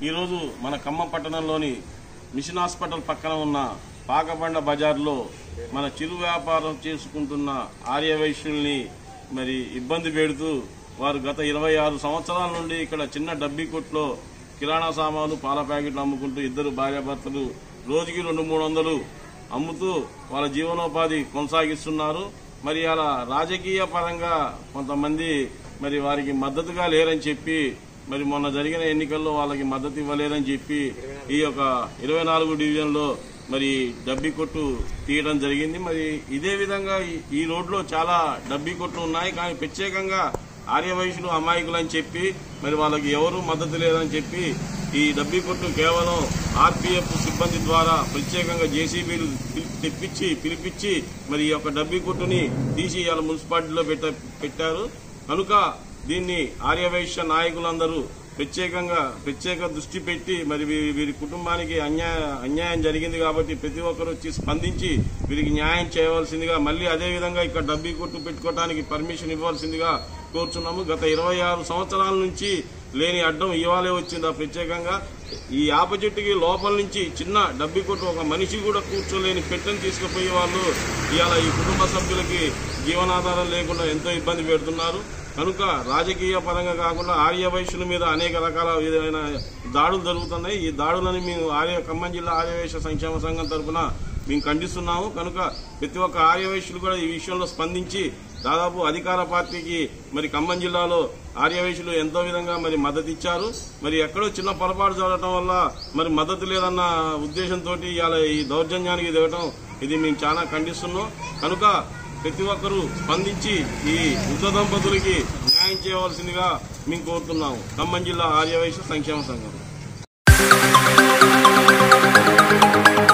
ఈరోజు మన ఖమ్మం పట్టణంలోని మిషన్ హాస్పిటల్ పక్కన ఉన్న పాకబండ బజార్లో మన చిరు వ్యాపారం చేసుకుంటున్న ఆర్యవైశ్యుల్ని మరి ఇబ్బంది పెడుతూ వారు గత ఇరవై ఆరు సంవత్సరాల నుండి ఇక్కడ చిన్న డబ్బీ కొట్లో కిరాణా సామాన్లు పాల ప్యాకెట్లు అమ్ముకుంటూ ఇద్దరు భార్యాభర్తలు రోజుకి రెండు మూడు వందలు అమ్ముతూ వాళ్ళ జీవనోపాధి కొనసాగిస్తున్నారు మరి అలా రాజకీయ పరంగా కొంతమంది మరి వారికి మద్దతుగా లేరని చెప్పి మరి మొన్న జరిగిన ఎన్నికల్లో వాళ్ళకి మద్దతు ఇవ్వలేదని చెప్పి ఈ యొక్క ఇరవై నాలుగు డివిజన్లో మరి డబ్బీ కొట్టు తీయడం జరిగింది మరి ఇదే విధంగా ఈ- ఈ రోడ్లో చాలా డబ్బీ కొట్లు ఉన్నాయి కానీ ప్రత్యేకంగా ఆర్యవైశ్యులు అమాయకులు అని చెప్పి మరి వాళ్ళకి ఎవరు మద్దతు లేదని చెప్పి ఈ డబ్బీ కొట్టు కేవలం ఆర్పీఎఫ్ సిబ్బంది ద్వారా ప్రత్యేకంగా జేసీబీలు తెప్పించి పిలిపించి మరి ఈ యొక్క డబ్బీ కొట్టుని తీసి ఇవాళ మున్సిపాలిటీలో పెట్ట పెట్టారు కనుక దీన్ని ఆర్యవైశ్య నాయకులందరూ ప్రత్యేకంగా ప్రత్యేక దృష్టి పెట్టి మరి వీ- వీరి కుటుంబానికి అన్యాయ అన్యాయం జరిగింది కాబట్టి ప్రతి ఒక్కరు వచ్చి స్పందించి వీరికి న్యాయం చేయవలసిందిగా మళ్ళీ అదే విధంగా ఇక్కడ డబ్బీ కొట్టు పెట్టుకోవడానికి పర్మిషన్ ఇవ్వాల్సిందిగా కోరుచున్నాము గత ఇరవై ఆరు సంవత్సరాల నుంచి లేని అడ్డం ఇవాళే వచ్చింది ఆ ప్రత్యేకంగా ఈ యాప చెట్టుకి లోపల నుంచి చిన్న డబ్బి కొట్టు ఒక మనిషి కూడా కూర్చోలేని పెట్టెను తీసుకుపోయే వాళ్ళు ఇవాళ ఈ కుటుంబ సభ్యులకి జీవనాధారం లేకుండా ఎంతో ఇబ్బంది పెడుతున్నారు కనుక రాజకీయ పరంగా కాకుండా ఆర్య వైశ్యుల మీద అనేక రకాల విధమైన దాడులు జరుగుతున్నాయి ఈ దాడులని మేము ఆర్య ఖమ్మం జిల్లా ఆర్యవైశ్య సంక్షేమ సంఘం తరఫున మేము ఖండిస్తున్నాము కనుక ప్రతి ఒక్క ఆర్యవైశ్యులు కూడా ఈ విషయంలో స్పందించి దాదాపు అధికార పార్టీకి మరి ఖమ్మం జిల్లాలో ఆర్యవైశ్యులు ఎంతో విధంగా మరి మద్దతు ఇచ్చారు మరి ఎక్కడో చిన్న పొరపాటు జరగడం వల్ల మరి మద్దతు లేదన్న ఉద్దేశంతో ఇవాళ ఈ దౌర్జన్యానికి దిగటం ఇది మేము చాలా ఖండిస్తున్నాం కనుక ప్రతి ఒక్కరూ స్పందించి ఈ వృద్ధ దంపతులకి న్యాయం చేయవలసిందిగా మేము కోరుతున్నాము ఖమ్మం జిల్లా ఆర్యవైశ్య సంక్షేమ సంఘం